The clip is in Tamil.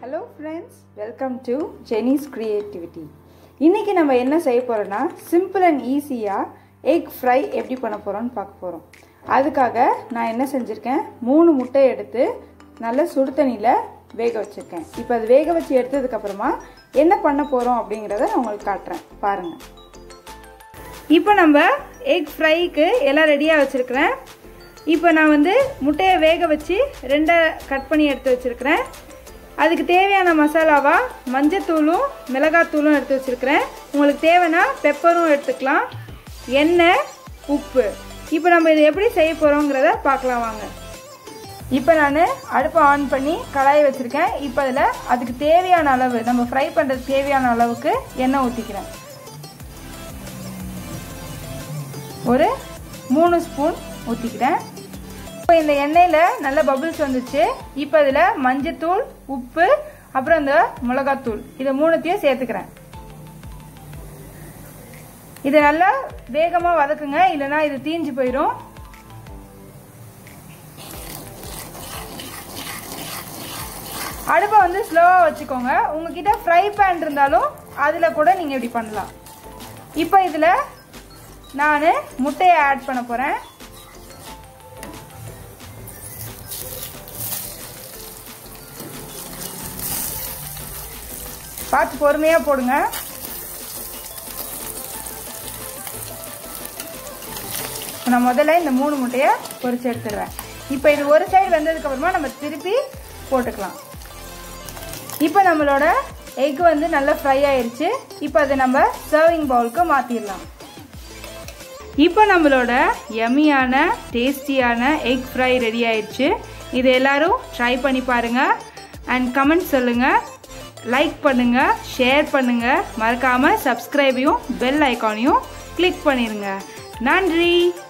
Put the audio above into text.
hello friends welcome to Jenis creativity இன்றைக்கி நம்ம என்ன செய்ய போகிறோன்னா சிம்பிள் அண்ட் ஈஸியாக எக் ஃப்ரை எப்படி பண்ண போகிறோம்னு பார்க்க போகிறோம் அதுக்காக நான் என்ன செஞ்சுருக்கேன் மூணு முட்டை எடுத்து நல்ல சுடு தண்ணியில் வேக வச்சுருக்கேன் இப்போ அது வேக வச்சு எடுத்ததுக்கப்புறமா என்ன பண்ண போகிறோம் அப்படிங்கிறத நான் உங்களுக்கு காட்டுறேன் பாருங்கள் இப்போ நம்ம எக் ஃப்ரைக்கு எல்லாம் ரெடியாக வச்சுருக்கிறேன் இப்போ நான் வந்து முட்டையை வேக வச்சு ரெண்டாக கட் பண்ணி எடுத்து வச்சுருக்கிறேன் அதுக்கு தேவையான மசாலாவா மஞ்சத்தூளும் மிளகாத்தூளும் எடுத்து வச்சுருக்கிறேன் உங்களுக்கு தேவைன்னா பெப்பரும் எடுத்துக்கலாம் எண்ணெய் உப்பு இப்போ நம்ம இதை எப்படி செய்ய போகிறோங்கிறத பார்க்கலாம் வாங்க இப்போ நான் அடுப்பை ஆன் பண்ணி கடாயை வச்சுருக்கேன் இப்போ அதில் அதுக்கு தேவையான அளவு நம்ம ஃப்ரை பண்ணுறதுக்கு தேவையான அளவுக்கு எண்ணெய் ஊற்றிக்கிறேன் ஒரு மூணு ஸ்பூன் ஊற்றிக்கிறேன் இப்போ இந்த எண்ணெயில் நல்ல பபுள்ஸ் வந்துச்சு இப்போ இதில் மஞ்சத்தூள் உப்பு அப்புறம் இந்த மிளகாத்தூள் இதை மூணுத்தையும் சேர்த்துக்கிறேன் இதை நல்லா வேகமாக வதக்குங்க இல்லைன்னா இது தீஞ்சு போயிடும் அடுப்பை வந்து ஸ்லோவாக வச்சுக்கோங்க உங்ககிட்ட ஃப்ரை பேன் இருந்தாலும் அதில் கூட நீங்கள் இப்படி பண்ணலாம் இப்போ இதில் நான் முட்டையை ஆட் பண்ண போகிறேன் பார்த்து பொறுமையாக போடுங்க நான் முதல்ல இந்த மூணு முட்டையை பொரிச்சு எடுத்துடுவேன் இப்போ இது ஒரு சைடு வந்ததுக்கப்புறமா நம்ம திருப்பி போட்டுக்கலாம் இப்போ நம்மளோட எக் வந்து நல்லா ஃப்ரை ஆயிடுச்சு இப்போ அதை நம்ம சர்விங் பவுலுக்கு மாற்றிடலாம் இப்போ நம்மளோட யம்மியான டேஸ்டியான எக் ஃப்ரை ரெடி ஆயிடுச்சு இது எல்லாரும் ட்ரை பண்ணி பாருங்கள் அண்ட் கமெண்ட் சொல்லுங்கள் லைக் பண்ணுங்கள் ஷேர் பண்ணுங்கள் மறக்காமல் சப்ஸ்கிரைபையும் பெல் ஐக்கானையும் கிளிக் பண்ணிடுங்க நன்றி